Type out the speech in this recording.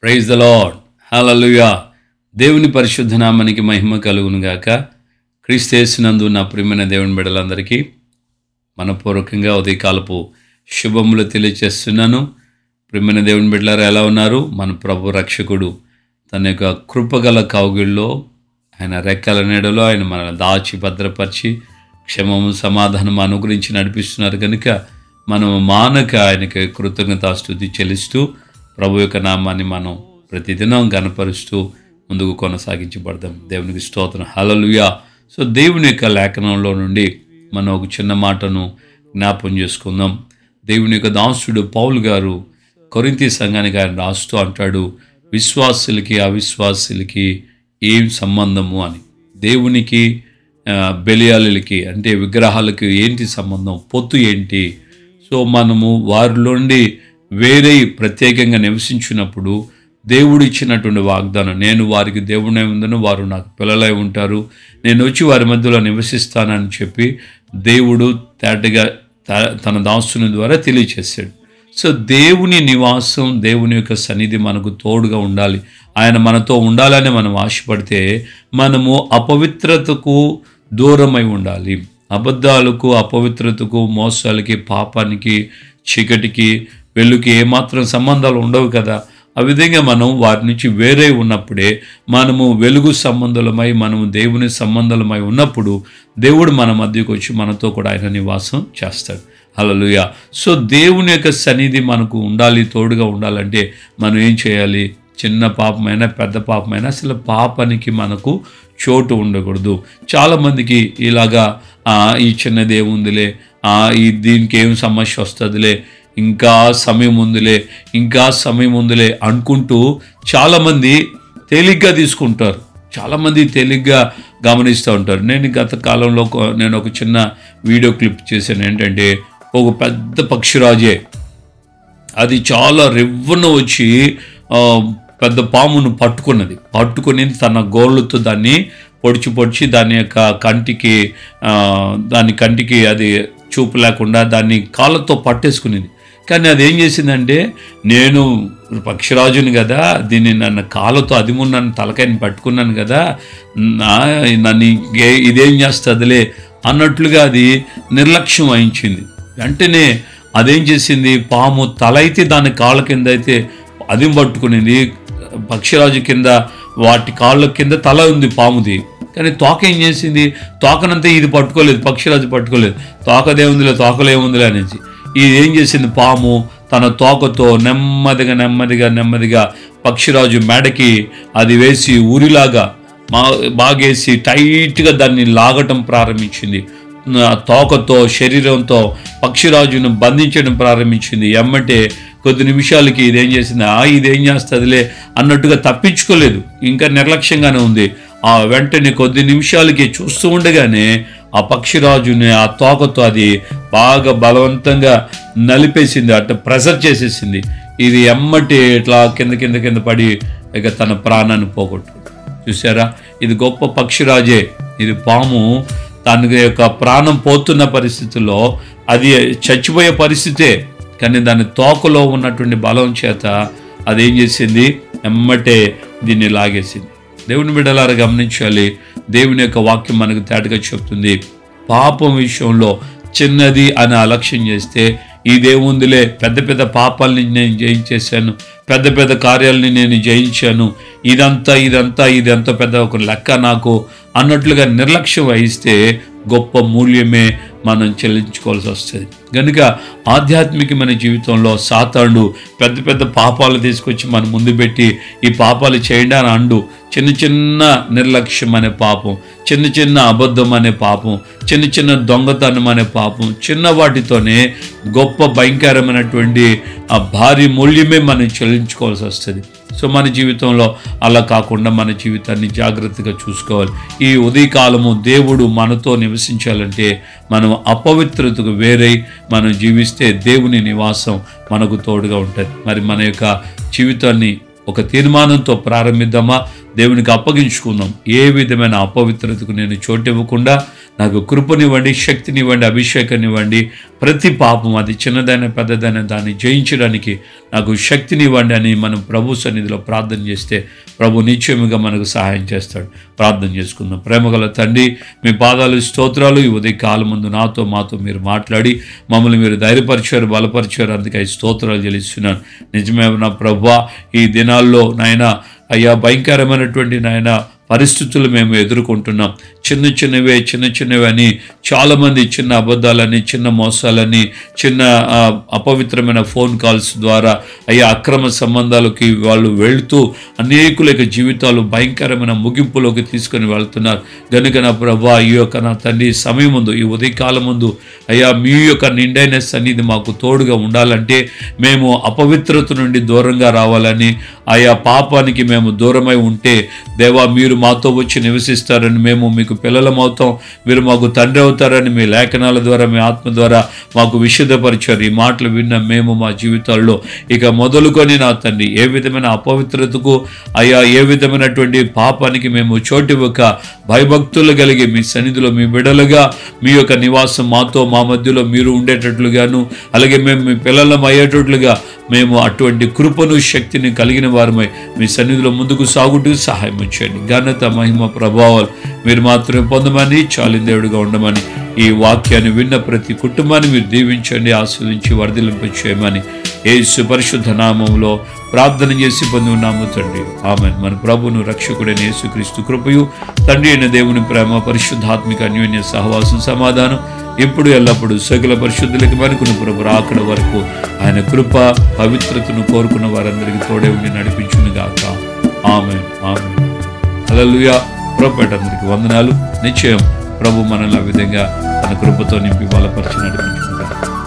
praise the lord హల్లెలూయా దేవుని పరిశుద్ధ నామానికి మహిమ కలుగును గాక క్రీస్తేసినందు నా ప్రియమైన దేవుని బిడ్డలందరికీ మనపూర్వకంగా ఉదయకాలపు శుభములు తెలియచేస్తున్నాను ప్రియమైన దేవుని బిడ్డలారు ఎలా ఉన్నారు మన ప్రభు రక్షకుడు తన యొక్క కృపగల కౌగిల్లో ఆయన రెక్కల నీడలో ఆయన మనల్ని దాచి భద్రపరిచి క్షమము సమాధానం అనుగురించి నడిపిస్తున్నారు కనుక మనం మానక ఆయనకి కృతజ్ఞతాస్థుతి చెల్లిస్తూ ప్రభు యొక్క నామాన్ని మనం ప్రతిదినం గనపరుస్తూ ముందుకు కొనసాగించబడదాం దేవునికి స్తోత్రం హలలుయా సో దేవుని యొక్క లేఖనంలో నుండి మనం ఒక చిన్న మాటను జ్ఞాపం చేసుకుందాం దేవుని యొక్క దాసుడు పౌల్ గారు కొరింతి సంఘానికి ఆయన రాస్తూ అంటాడు విశ్వాసులకి అవిశ్వాసులకి ఏం సంబంధము అని దేవునికి ఆ, బెలియాలకి అంటే విగ్రహాలకి ఏంటి సంబంధం పొత్తు ఏంటి సో మనము వారిలోండి వేరే ప్రత్యేకంగా నివసించినప్పుడు దేవుడు ఇచ్చినటువంటి వాగ్దానం నేను వారికి దేవుడై ఉందను వారు నాకు పిల్లలై ఉంటారు నేను వచ్చి వారి మధ్యలో నివసిస్తానని చెప్పి దేవుడు తేటగా త- తన దాసుని ద్వారా తెలియచేశాడు సో దేవుని నివాసం దేవుని యొక్క సన్నిధి మనకు తోడుగా ఉండాలి ఆయన మనతో ఉండాలని మనం ఆశపడితే మనము అపవిత్రతకు దూరమై ఉండాలి అబద్ధాలకు అపవిత్రతకు మోసాలకి పాపానికి చీకటికి వెలుగుకి ఏమాత్రం సంబంధాలు ఉండవు కదా ఆ విధంగా మనం వారి నుంచి వేరే ఉన్నప్పుడే మనము వెలుగు సంబంధులమై మనము దేవుని సంబంధులమై ఉన్నప్పుడు దేవుడు మన మధ్యకు వచ్చి మనతో కూడా ఆయన నివాసం చేస్తాడు హల్లెలూయా సో దేవుని యొక్క సన్నిధి మనకు ఉండాలి తోడుగా ఉండాలంటే మనం ఏం చేయాలి చిన్న పాపమైనా పెద్ద పాపమైనా అసలు పాపానికి మనకు చోటు ఉండకూడదు చాలామందికి ఇలాగా "ఆ, ఈ చిన్నది ఏముందిలే "ఆ, ఈ దీనికి ఏం సమస్య వస్తుందిలే ఇంకా సమయం ఉందిలే ఇంకా సమయం ఉందిలే అనుకుంటూ చాలామంది తేలిగ్గా తీసుకుంటారు చాలామంది తేలిగ్గా గమనిస్తూ ఉంటారు నేను గత కాలంలో ఒక- నేను ఒక చిన్న వీడియో క్లిప్ చేశాను ఏంటంటే ఒక పెద్ద పక్షిరాజే అది చాలా రెవ్వన వచ్చి ఆ, పెద్ద పామును పట్టుకున్నది పట్టుకుని తన గోళ్ళతో దాన్ని పొడిచి పొడిచి దాని యొక్క కంటికి ఆ, దాని కంటికి అది చూపు లేకుండా దాన్ని కాళ్ళతో పట్టేసుకునేది కానీ అది ఏం చేసిందంటే నేను పక్షిరాజుని కదా దీన్ని నన్ను కాళ్ళతో అదిము నన్ను తలకాయని పట్టుకున్నాను కదా నా నన్ను ఇంకే- ఇదేం చేస్తుందిలే అన్నట్లుగా అది నిర్లక్ష్యం వహించింది వెంటనే అదేం చేసింది పాము తల అయితే దాని కాళ్ళ కింద అయితే అదిం పట్టుకునింది పక్షిరాజు కింద వాటి కాళ్ళ కింద తల ఉంది పాముది కానీ తోక ఏం చేసింది తోకనంతా ఇది పట్టుకోలేదు పక్షిరాజు పట్టుకోలేదు తోకదేముందిలే తోకలేముందిలే అనేసి ఇది ఏం చేసింది పాము తన తోకతో నెమ్మదిగా నెమ్మదిగా నెమ్మదిగా పక్షిరాజు మెడకి అది వేసి ఊరిలాగా మా బాగేసి టైట్గా దాన్ని లాగటం ప్రారంభించింది ఆ తోకతో శరీరంతో పక్షిరాజును బంధించడం ప్రారంభించింది ఎమ్మటే కొద్ది నిమిషాలకి ఇదేం చేసింది ఆ ఇదేం చేస్తుందిలే అన్నట్టుగా తప్పించుకోలేదు ఇంకా నిర్లక్ష్యంగానే ఉంది ఆ వెంటనే కొద్ది నిమిషాలకి చూస్తూ ఉండగానే ఆ పక్షిరాజుని ఆ తోకతో అది బాగా బలవంతంగా నలిపేసింది అట్ట ప్రెజర్ చేసేసింది ఇది ఎమ్మటి ఇట్లా కింద కింద కింద పడి ఇక తన ప్రాణాన్ని పోగొట్టు చూసారా ఇది గొప్ప పక్షిరాజే ఇది పాము తన యొక్క ప్రాణం పోతున్న పరిస్థితుల్లో అది చచ్చిపోయే పరిస్థితే కానీ దాని తోకలో ఉన్నటువంటి బలం చేత అదేం చేసింది ఎమ్మటే దీన్ని లాగేసింది దేవుని బిడ్డలారా గమనించాలి దేవుని యొక్క వాక్యం మనకు తేటగా చెప్తుంది పాపం విషయంలో చిన్నది అని అలక్ష్యం చేస్తే ఇదేముందిలే పెద్ద పెద్ద పాపాలని నేను జయించేశాను పెద్ద పెద్ద కార్యాలని నేను జయించాను ఇదంతా ఇదంతా ఇదంతా పెద్ద ఒక లెక్క నాకు అన్నట్లుగా నిర్లక్ష్యం వహిస్తే గొప్ప మూల్యమే మనం చెల్లించుకోవాల్సి వస్తుంది కనుక ఆధ్యాత్మికమైన జీవితంలో సాతాండు పెద్ద పెద్ద పాపాలు తీసుకొచ్చి మన ముందు పెట్టి ఈ పాపాలు చేయండి అని అండు చిన్న చిన్న నిర్లక్ష్యం అనే పాపం చిన్న చిన్న అబద్ధం అనే పాపం చిన్న చిన్న దొంగతనం అనే పాపం చిన్న వాటితోనే గొప్ప భయంకరమైనటువంటి ఆ భారీ మూల్యమే మనం చెల్లించుకోవాల్సి వస్తుంది సో మన జీవితంలో అలా కాకుండా మన జీవితాన్ని జాగ్రత్తగా చూసుకోవాలి ఈ ఉదయకాలము దేవుడు మనతో నివసించాలంటే మనం అపవిత్రతకు వేరై మనం జీవిస్తే దేవుని నివాసం మనకు తోడుగా ఉంటుంది మరి మన యొక్క జీవితాన్ని ఒక తీర్మానంతో ప్రారంభిద్దామా దేవునికి అప్పగించుకుందాం ఏ విధమైన అపవిత్రతకు నేను చోటు ఇవ్వకుండా నాకు కృపనివ్వండి శక్తినివ్వండి అభిషేకాన్నివ్వండి ప్రతి పాపం అది చిన్నదైన పెద్దదైన దాన్ని జయించడానికి నాకు శక్తినివ్వండి అని మనం ప్రభు సన్నిధిలో ప్రార్థన చేస్తే ప్రభు నిశ్చయముగా మనకు సహాయం చేస్తాడు ప్రార్థన చేసుకుందాం ప్రేమగల తండ్రి మీ పాదాలు స్తోత్రాలు ఈ ఉదయ కాలం ముందు నాతో మాతో మీరు మాట్లాడి మమ్మల్ని మీరు ధైర్యపరిచారు బలపరిచారు అందుకే ఈ స్తోత్రాలు చెల్లిస్తున్నాను నిజమే నా ప్రభు ఈ దినాల్లో నాయన అయ్యా భయంకరమైనటువంటి నాయన పరిస్థితులు మేము ఎదుర్కొంటున్నాం చిన్న చిన్నవే చిన్న చిన్నవి అని చాలామంది చిన్న అబద్ధాలని చిన్న మోసాలని చిన్న ఆ, అపవిత్రమైన ఫోన్ కాల్స్ ద్వారా అయ్యా అక్రమ సంబంధాలకి వాళ్ళు వెళ్తూ అనేకుల యొక్క జీవితాలు భయంకరమైన ముగింపులోకి తీసుకొని వెళ్తున్నారు గనుక నా ప్రభా ఈ యొక్క నా తండ్రి సమయం ముందు ఈ ఉదయకాలం ముందు అయ్యా మీ యొక్క నిండైన సన్నిధి మాకు తోడుగా ఉండాలంటే మేము అపవిత్రత నుండి దూరంగా రావాలని ఆయా పాపానికి మేము దూరమై ఉంటే దేవా మీరు మాతో వచ్చి నివసిస్తారని మేము మీకు పిల్లలమవుతాం మీరు మాకు తండ్రి అవుతారని మీ లేఖనాల ద్వారా మీ ఆత్మ ద్వారా మాకు విశుద్ధపరిచారు ఈ మాటలు విన్న మేము మా జీవితాల్లో ఇక మొదలుకొని నా తండ్రి ఏ విధమైన అపవిత్రతకు అయా ఏ విధమైనటువంటి పాపానికి మేము చోటివ్వక భయభక్తులు కలిగి మీ సన్నిధిలో మీ బిడలుగా మీ యొక్క నివాసం మాతో మా మధ్యలో మీరు ఉండేటట్లుగాను అలాగే మేము మీ పిల్లలం అయ్యేటట్లుగా మేము అటువంటి కృపను శక్తిని కలిగిన వారమై మీ సన్నిధిలో ముందుకు సాగుటూ సహాయం చేయండి ఘనత మహిమ ప్రభావాలు మీరు మాత్రమే పొందమని చాలిందేవుడిగా ఉండమని ఈ వాక్యాన్ని విన్న ప్రతి కుటుంబాన్ని మీరు దీవించండి ఆస్వాదించి వర్ధిలింప చేయమని ఏ సుపరిశుద్ధ నామంలో ప్రార్థన చేసి పొంది ఉన్నాము తండ్రి ఆమె మన ప్రభును రక్షకుడైన యేసుక్రీస్తు కృపయు తండ్రి అయిన దేవుని ప్రేమ పరిశుద్ధాత్మిక అన్యోన్య సహవాసం సమాధానం ఇప్పుడు ఎల్లప్పుడూ సకల పరిశుద్ధులకి మనుకున్న ప్రభు రాకడ వరకు ఆయన కృప పవిత్రతను కోరుకున్న వారందరికీ తోడే ఉండి నడిపించును గాక ఆమె ఆమె అలలుయా ప్రభుపేటందరికీ వందనాలు నిశ్చయం ప్రభు మనల్ని ఆ విధంగా తన కృపతో నింపి బలపరిచి నడిపించుకుంటారు